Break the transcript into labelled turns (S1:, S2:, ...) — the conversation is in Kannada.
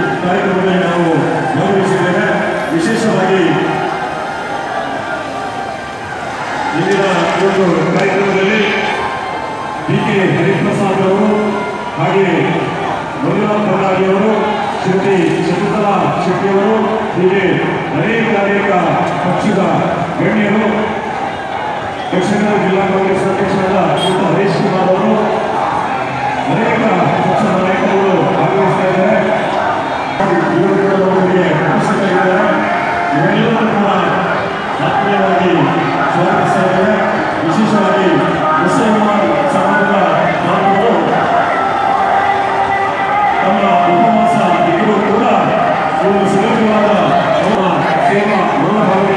S1: ಕಾರ್ಯಕ್ರಮದಲ್ಲಿ ನಾವು ಭಾಗವಹಿಸಿದ್ದೇವೆ ವಿಶೇಷವಾಗಿ ಇಂದಿನ ಈ ಒಂದು ಕಾರ್ಯಕ್ರಮದಲ್ಲಿ ಡಿ ಕೆ ಹರಿಪ್ರಸಾದ್ ಅವರು ಹಾಗೆ ಮಂಜುನಾಥ್ ಬಳ್ಳಾರಿ ಅವರು ಶ್ರೀಮತಿ ಶಕುಂತಲಾ ಶೆಟ್ಟಿಯವರು ಹೀಗೆ ಅನೇಕ ಅನೇಕ ಪಕ್ಷದ ಗಣ್ಯರು ದಕ್ಷಿಣ ಕನ್ನಡ ಜಿಲ್ಲಾ ಕಾಂಗ್ರೆಸ್ ಅಧ್ಯಕ್ಷರಾದ ಶ್ರೀಯುತ ಹರೀಶ್ ಕುಮಾರ್ ಅವರು ಅನೇಕ ಪಕ್ಷದ ನಾಯಕರುಗಳು ಭಾಗವಹಿಸ್ತಾ ಇದ್ದಾರೆ ಇವರು ಕೂಡ ನಮ್ಮೊಂದಿಗೆ ಉಪಸ್ಥಿತರಿದ್ದಾರೆ ಇವೆಲ್ಲರೂ ಕೂಡ ಆತ್ಮೀಯವಾಗಿ ಸ್ವಾಗತಿಸ್ತಾ ಇದ್ದಾರೆ ವಿಶೇಷವಾಗಿ ಮುಸಲ್ಮಾನ್ ಸಮಾಜದ ಬಾಂಧವರು ತಮ್ಮ ಉಪವಾಸ ಇಬ್ಬರು ಕೂಡ ಒಂದು ಸುಲಭವಾದ ಅವರ ಸೇವಾ ಮನೋಭಾವನೆ